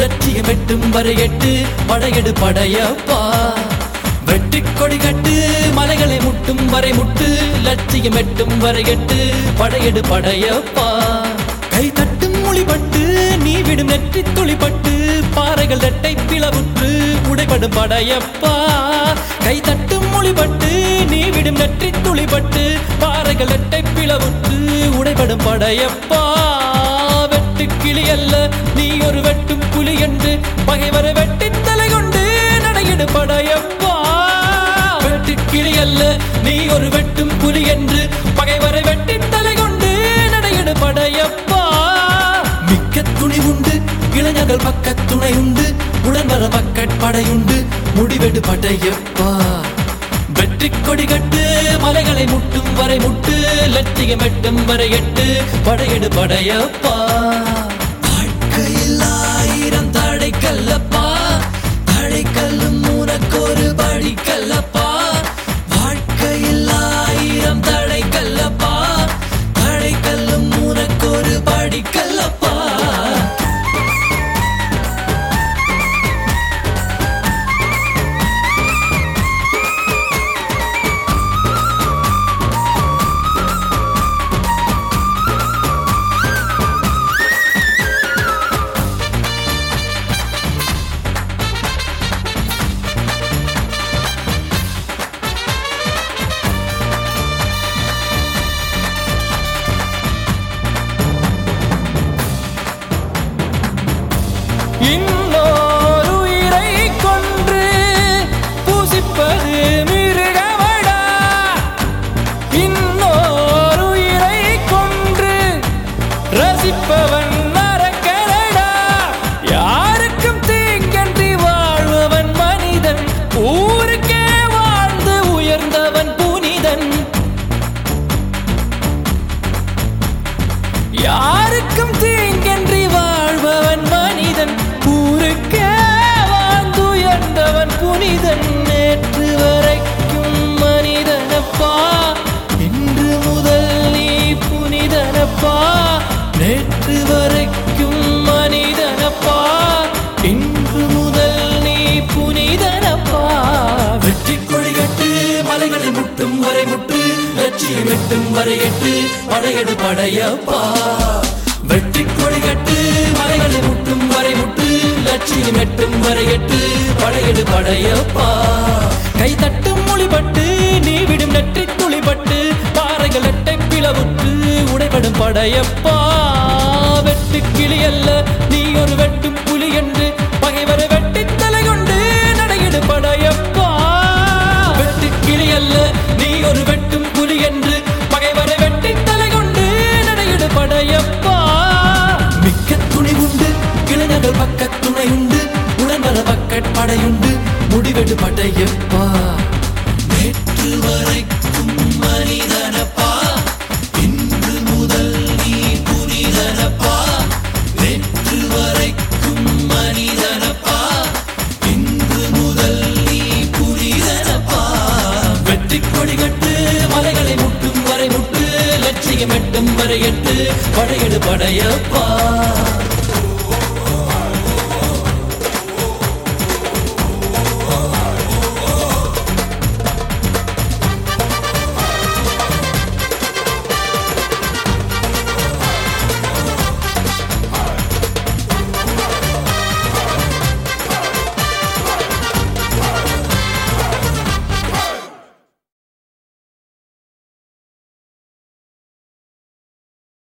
லட்சியம் எட்டும் வரை எட்டு படையெடு படையப்பா வெட்டி கொடி கட்டு மலைகளை முட்டும் வரை முட்டு லட்சியம் எட்டும் வரை எட்டு படையெடு படையப்பா கை தட்டும் மொழிபட்டு நீ விடும் நெற்றி துளிப்பட்டு பாறைகள் ரெட்டை பிளவுற்று உடைபடும் படையப்பா கை தட்டும் மொழிபட்டு நீ விடும் நெற்றி துளிப்பட்டு பாறைகள் ரெட்டை பிளவுற்று உடைபடும் படையப்பா வெட்டு கிளி அல்ல நீ ஒரு வெட்டும் புலி என்று பகைவரை வெட்டி தலை கொண்டு நடையிடு படையப்பா வெட்டு கிளி அல்ல நீ ஒரு வெட்டும் புலி என்று பகைவரை வெட்டி தலை கொண்டு நடையிடு படையப்பா மிக்க துணி உண்டு இளைஞர்கள் பக்க துணை உண்டு உடன் வர பக்கட் படையுண்டு முடிவெடு படையப்பா வெற்றி கொடி கட்டு மலைகளை முட்டும் வரை முட்டு லட்சியம் எட்டும் வரை எட்டு படையெடு படையப்பா வாழ்க்கையில் ஆயிரம் தடை கல்லப்பா தடை கல்லும் உனக்கொரு படி கல்லப்பா வாழ்க்கையில் ஆயிரம் தடை கல்லப்பா தடை கல்லும் உனக்கொரு படி கல்லப்பா இன்னோர் உயிரை கொன்று பூசிப்பது மிருகமடா இன்னோர் உயிரை கொன்று ரசிப்பவன் நரக்கரடா யாருக்கும் தீங்கன்றி வாழ்பவன் மனிதன் ஊருக்கே வாழ்ந்து உயர்ந்தவன் புனிதன் யாருக்கும் தீங்கன்றி வாழ்பவன் மனிதன் ஊருக்கே வாழ்ந்துயர்ந்தவன் புனிதன் நேற்று வரைக்கும் மனிதனப்பா இன்று முதல் நீ புனிதனப்பா நேற்று வரைக்கும் மனிதனப்பா இன்று முதல் நீ புனிதனப்பா வெற்றி கொடி கட்டு மலைகளை முட்டும் வரை முட்டு லட்சியம் எட்டும் வரை எட்டு படையெடு படையப்பா வெற்றி கொடி கட்டு மலைகளை முட்டும் வரை முட்டு லட்சியம் எட்டும் வரை எட்டு படையெடு படையப்பா கை தட்டும் மொழிபட்டு நீ விடும் நெற்றி துளிபட்டு பாறைகள் எட்டை பிளவுற்று உடைபடும் படையப்பா வெட்டு கிளி அல்ல நீ ஒரு வெட்டும் புலி என்று பகைவரை வெட்டி தலை கொண்டு நடையிடு படையப்பா வெட்டு கிளி அல்ல நீ ஒரு வெட்டும் புலி என்று பகைவரை வெட்டி தலை கொண்டு நடையிடு படையப்பா மிக்க துணி உண்டு இளைஞர்கள் பக்க துணை உண்டு உடன் வர பக்கட் படையுண்டு முடிவெடு படையப்பா நேற்று வரைக்கும் மனிதனப்பா இன்று முதல் நீ புனிதனப்பா நேற்று வரைக்கும் மனிதனப்பா இன்று முதல் நீ புனிதனப்பா வெற்றி கொடி கட்டு மலைகளை முட்டும் வரை முட்டு லட்சியம் எட்டும் வரை எட்டு படையெடு படையப்பா